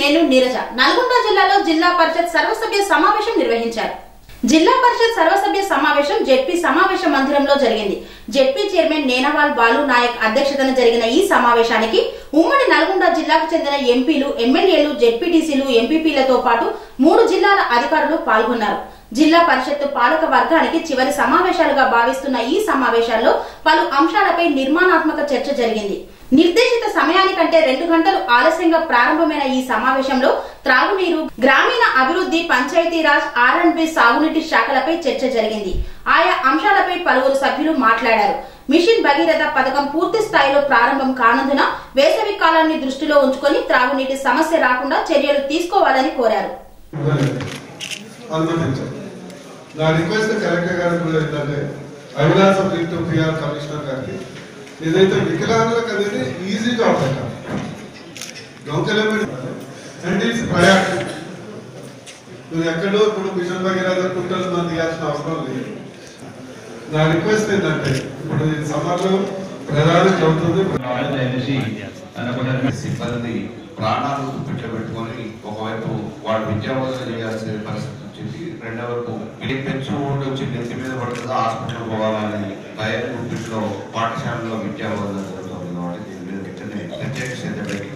నేను నీరజ నల్గొండ జిల్లాలో జిల్లా పరిషత్ సర్వసభ్య సమావేశం నిర్వహించారు జిల్లా పరిషత్ సర్వసభ్య సమావేశం జెడ్పీ సమావేశ మందిరంలో జరిగింది జెడ్పీ చైర్మన్ నేనవాల్ బాలు నాయక్ అధ్యక్షతన జరిగిన ఈ సమావేశానికి ఉమ్మడి నల్గొండ జిల్లాకు చెందిన ఎంపీలు ఎమ్మెల్యేలు జెడ్పీటీసీలు ఎంపీపీలతో పాటు మూడు జిల్లాల అధికారులు పాల్గొన్నారు జిల్లా పరిషత్తు పాలక వర్గానికి చివరి సమావేశాలుగా భావిస్తున్న ఈ సమావేశాల్లో పలు అంశాలపై నిర్మాణాత్మక చర్చ జరిగింది నిర్దేశిత సమయానికంటే రెండు గంటలు ఆలస్యంగా ప్రారంభమైన ఈ సమావేశంలో త్రాగునీరు గ్రామీణ అభివృద్ధి పంచాయతీరాజ్ ఆర్ అండ్ బి సాగునీటి శాఖలపై చర్చ జరిగింది ఆయా అంశాలపై పలువురు సభ్యులు మాట్లాడారు మిషన్ భగీరథ పథకం పూర్తి స్థాయిలో ప్రారంభం కానందున వేసవి కాలాన్ని దృష్టిలో ఉంచుకొని త్రాగునీటి సమస్య రాకుండా చర్యలు తీసుకోవాలని కోరారు అనుమతించారు నా రిక్వెస్ట్ కలెక్టర్ గారికి కూడా ఏంటంటే అవిలాస్ టు పిఆర్ కమిషనర్ గారికి ఏదైతే వికలాంగులకు అనేది ఈజీ జాబ్ పెట్టాలి దొంగలెంబడి అండ్ ఇట్స్ ప్రయారిటీ నువ్వు ఎక్కడో ఇప్పుడు మిషన్ భగీరథ కుంటలు మంది తీయాల్సిన అవసరం లేదు నా రిక్వెస్ట్ ఏంటంటే ఇప్పుడు ఈ సమ్మర్లో ప్రధాని చదువుతుంది రాలేదు అనేసి అనుకున్న సిబ్బంది ప్రాణాలు పెట్టబెట్టుకొని ఒకవైపు వాడు విద్యాబోధన చేయాల్సిన పరిస్థితి వచ్చింది రెండో వైపు ఇది పెంచు వచ్చి నెత్తి మీద పడుతుందో హాస్పిటల్ పోవాలని భయం గుప్పిట్లో పాఠశాలలో విద్యాబోధన జరుగుతుంది కాబట్టి దీని మీద వెంటనే ప్రత్యేక శ్రద్ధ పెట్టి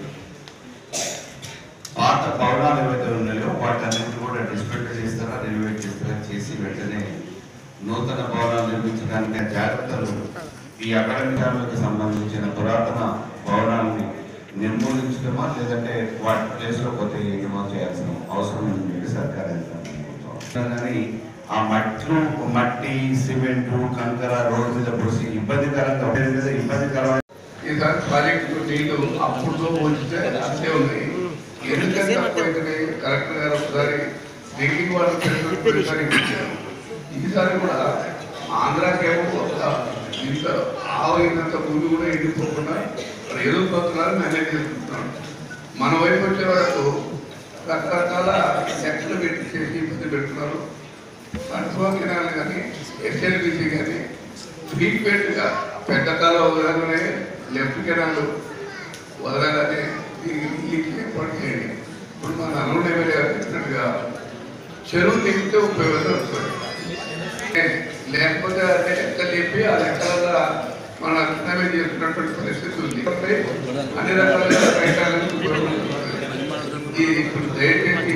పాత భవనాలు ఏవైతే ఉన్నాయో వాటి అన్నింటి కూడా డిస్పెండ్ చేస్తారా రెనోవేట్ చేస్తారా చేసి వెంటనే నూతన భవనాలు నిర్మించడానికి జాగ్రత్తలు ఈ అకాడమిక్ హాల్కి సంబంధించిన పురాతన భవనాన్ని నిర్మూలించడమా లేదంటే వాటి ప్లేస్లో కొత్త ఏమో చేయాల్సిన అవసరం ఉంది సర్కార్ కానీ ఆ మట్టి మట్టి సిమెంట్ కంకర రోడ్డు మీద పోసి ఇబ్బందికరంగా ఉండేది కదా ఇబ్బందికరమైన ఈసారి ప్రాజెక్టు నీళ్లు అప్పుడుతో పోల్చితే అంతే ఉన్నాయి ఎందుకంటే తక్కువైతే కలెక్టర్ గారు ఒకసారి డ్రింకింగ్ వాటర్ ఒకసారి ఇచ్చారు ఈసారి కూడా ఆంధ్రాకేమో ఒక ఇంత ఆవైనంత ముందు కూడా ఎండిపోకుండా మరి ఏదో పోతున్నారు మేనేజ్ చేసుకుంటున్నాం మన వైపు వచ్చే వరకు రకరకాల సెక్టర్లు పెట్టి చేసి ఇబ్బంది పెడుతున్నారు కన్ఫర్మ్ కానీ ఎస్ఎల్బిసి కానీ ఫ్రీక్వెంట్గా పెద్ద కాలం వదలగానే లెఫ్ట్ కెనాల్ వదలగానే దీనికి ఏర్పాటు చేయండి ఇప్పుడు మన నల్గొండ ఎమ్మెల్యే గారు చెప్పినట్టుగా చెరువు దిగితే ఉపయోగం వస్తుంది లేకపోతే అదే లెక్క చెప్పి ఆ లెక్కల మన అంచనా చేస్తున్నటువంటి పరిస్థితి ఉంది అన్ని రకాలుగా ప్రయత్నాలను ఉపయోగపడుతుంది. ఇది ఇప్పుడు దయచేసి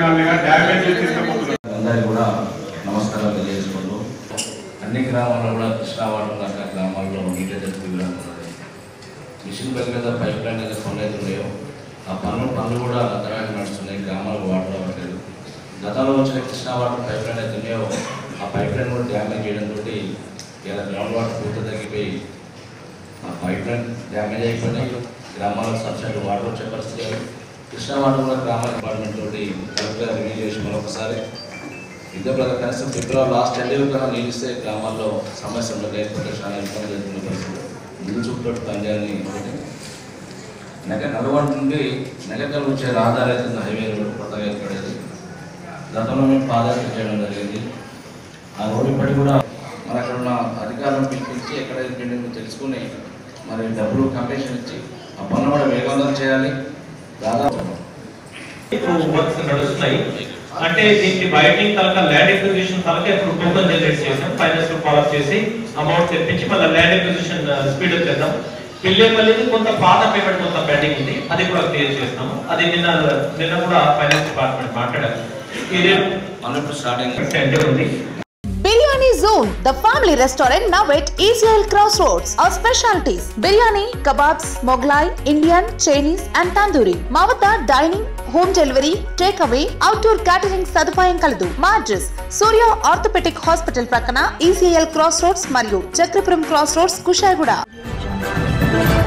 అందరికీ కూడా నమస్కారాలు తెలియజేసుకుంటూ అన్ని గ్రామాల్లో కూడా కృష్ణావాడం దాకా గ్రామాల్లో నీటి ఎదురు ఉన్నది మిషన్ బెల్ మీద పైప్ లైన్ అయితే పనులు అయితే ఉన్నాయో ఆ పనులు పనులు కూడా అంతరాగా నడుస్తున్నాయి గ్రామాలకు వాటర్ అవ్వట్లేదు గతంలో వచ్చిన కృష్ణా వాటర్ పైప్ లైన్ అయితే ఉన్నాయో ఆ పైప్ లైన్ కూడా డ్యామేజ్ చేయడంతో ఇలా గ్రౌండ్ వాటర్ పూర్తి తగ్గిపోయి ఆ పైప్ లైన్ డ్యామేజ్ అయిపోయినాయి గ్రామాలకు సబ్సిడీ వాటర్ వచ్చే పరిస్థితి లేదు. కృష్ణా వాటర్ కూడా గ్రామ డిపార్ట్మెంట్ తోటి కలెక్టర్ రివ్యూ చేసి మరొకసారి యుద్ధ ప్రకారం కనీసం ఫిబ్రవరి లాస్ట్ ఎండ్ కన్నా నీళ్ళు ఇస్తే గ్రామాల్లో సమస్య ఉండదు లేకపోతే చాలా ఇబ్బంది జరుగుతున్న పరిస్థితి ముందు చూపుతోటి పనిచేయాలని ఒకటి నెగ నల్గొండ నుండి నెగకల్ వచ్చే రహదారి అయితే హైవే రోడ్ కొత్తగా ఏర్పడేది గతంలో మేము పాదయాత్ర చేయడం జరిగింది ఆ రోడ్డు ఇప్పటికి కూడా మన అక్కడ ఉన్న అధికారులను పిలిపించి ఎక్కడ ఏంటో తెలుసుకుని మరి డబ్బులు కంపెన్షన్ ఇచ్చి ఆ పనులు కూడా వేగవంతం చేయాలి దాదాపు ఇప్పుడు వర్క్స్ నడుస్తున్నాయి అంటే దీనికి బయటింగ్ తలక ల్యాండ్ ఎక్విజిషన్ తలక ఇప్పుడు టోకన్ జనరేట్ చేసాం ఫైనాన్స్ ఫాలో చేసి అమౌంట్ తెప్పించి మళ్ళీ ల్యాండ్ ఎక్విజిషన్ స్పీడ్ చేద్దాం పిల్లెపల్లిది కొంత పాత పేమెంట్ కొంత పెండింగ్ ఉంది అది కూడా క్లియర్ చేస్తాము అది నిన్న నిన్న కూడా ఫైనాన్స్ డిపార్ట్మెంట్ మాట్లాడారు ఇది మనం ఇప్పుడు స్టార్టింగ్ టెండర్ ఉంది Biryani Zone, the family restaurant now at Israel Crossroads. Our specialties biryani, kebabs, Moglai, Indian, Chinese, and tandoori. మా వద్ద dining home delivery take away outdoor catering సదుపాయం కలదు మా అడ్రస్ సూర్య ఆర్థోపెటిక్ హాస్పిటల్ ప్రక్కన ఈసీఎల్ క్రాస్ రోడ్స్ మరియు Chakrapuram cross roads Kushaiguda